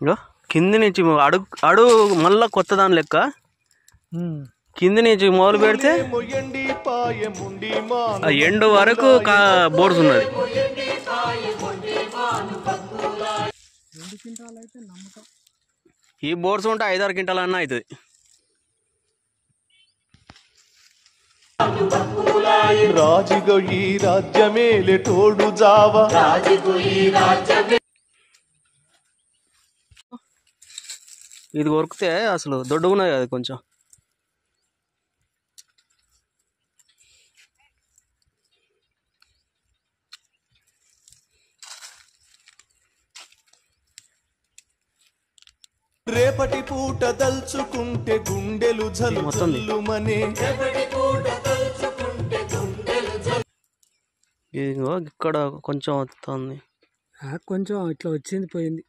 ఇగో కింది నుంచి అడుగు అడుగు మళ్ళా కొత్త దాని లెక్క కింది నుంచి మొదలు పెడితే ఆ ఎండు వరకు కా బోర్డ్స్ ఉన్నది ఈ బోర్డ్స్ ఉంటే ఐదారు క్వింటాల్ అన్న అవుతుంది రాజుగో ఈ రాజ్యమేలే తోడు జావా ఇది కొరికితే అసలు దొడ్డుగున్నది అది కొంచెం రేపటి పూట దల్చుకుంటే గుండెలు జలు మొత్తం ది. జల్లుమనే ఇదిగో ఇక్కడ కొంచెం వస్తుంది కొంచెం ఇట్లా వచ్చింది పోయింది